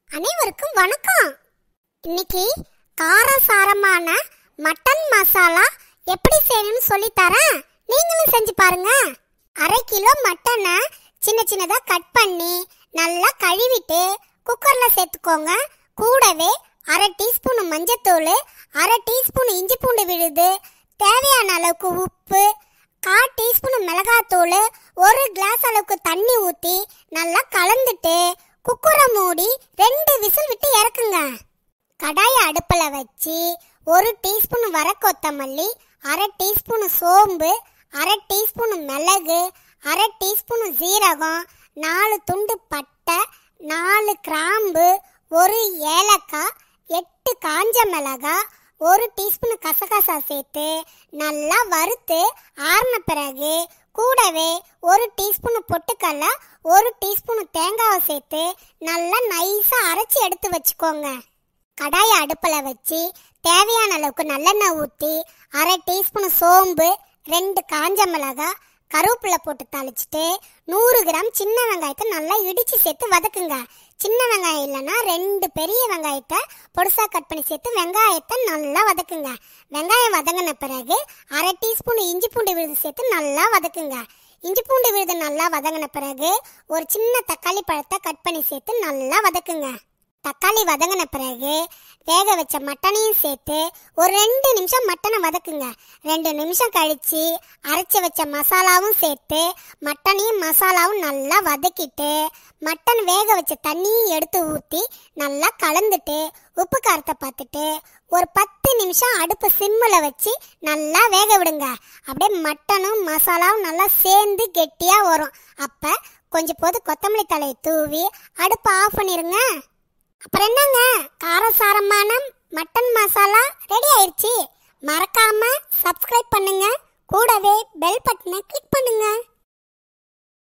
அனைவருக்கும் வணக்கம் இன்னைக்கு காரசாரமான மட்டன் மசாலா எப்படி செய்யணும்னு சொல்லி தரேன் நீங்களும் செஞ்சு பாருங்க அரை கிலோ மட்டனை சின்ன சின்னதா கட் பண்ணி நல்லா கழுவிட்டு குக்கர்ல சேர்த்துக்கோங்க கூடவே அரை டீஸ்பூன் மஞ்சத்தூள் அரை டீஸ்பூன் இஞ்சி பூண்டு விழுது தேவையான அளவுக்கு உப்பு கால் டீஸ்பூன் மிளகாத்தூள் ஒரு கிளாஸ் அளவுக்கு தண்ணி ஊற்றி நல்லா கலந்துட்டு குக்கரை மூடி ரெண்டு விசில் விட்டு இறக்குங்க கடாயை அடுப்பில் வச்சு ஒரு டீஸ்பூன் வர கொத்தமல்லி அரை டீஸ்பூன் சோம்பு அரை டீஸ்பூன் மிளகு அரை டீஸ்பூன் சீரகம் நாலு துண்டு பட்டை நாலு கிராம்பு ஒரு ஏலக்காய் எட்டு காஞ்ச மிளகாய் ஒரு டீஸ்பூன் கசகசா சேர்த்து நல்லா வறுத்து ஆறின பிறகு கூடவே ஒரு டீஸ்பூன் பொட்டுக்கல்ல ஒரு டீஸ்பூன் தேங்காவை சேர்த்து நல்லா நைஸாக அரைச்சி எடுத்து வச்சுக்கோங்க கடாயை அடுப்பில் வச்சு தேவையான அளவுக்கு நல்லெண்ணெய் ஊற்றி அரை டீஸ்பூன் சோம்பு ரெண்டு காஞ்ச மிளகாய் கருவேப்பிலை போட்டு தாளிச்சிட்டு நூறு கிராம் சின்ன வெங்காயத்தை நல்லா இடித்து சேர்த்து வதக்குங்க சின்ன வெங்காயம் இல்லைன்னா ரெண்டு பெரிய வெங்காயத்தை பொடுசாக கட் பண்ணி சேர்த்து வெங்காயத்தை நல்லா வதக்குங்க வெங்காயம் வதங்கின பிறகு அரை டீஸ்பூன் இஞ்சி பூண்டு விழுது சேர்த்து நல்லா வதக்குங்க இஞ்சி பூண்டு விழுது நல்லா வதங்கின பிறகு ஒரு சின்ன தக்காளி பழத்தை கட் பண்ணி சேர்த்து நல்லா வதக்குங்க தக்காளி வதங்கின பிறகு வேக வச்ச மட்டனையும் சேர்த்து ஒரு ரெண்டு நிமிஷம் மட்டனை வதக்குங்க ரெண்டு நிமிஷம் கழிச்சு அரைச்சி வச்ச மசாலாவும் சேர்த்து மட்டனையும் மசாலாவும் நல்லா வதக்கிட்டு மட்டன் வேக வச்ச தண்ணியும் எடுத்து ஊற்றி நல்லா கலந்துட்டு உப்பு காரத்தை பார்த்துட்டு ஒரு பத்து நிமிஷம் அடுப்பு சிம்மில் வச்சு நல்லா வேக விடுங்க அப்படியே மட்டனும் மசாலாவும் நல்லா சேர்ந்து கெட்டியாக வரும் அப்போ கொஞ்சம் போது கொத்தமல்லி தலையை தூவி அடுப்பை ஆஃப் பண்ணிருங்க அப்புறம் என்னங்க காரசாரமான மட்டன் மசாலா ரெடி ஆயிருச்சு மறக்காம சப்ஸ்கிரைப் பண்ணுங்க கூடவே பெல் பட்டனை கிளிக் பண்ணுங்க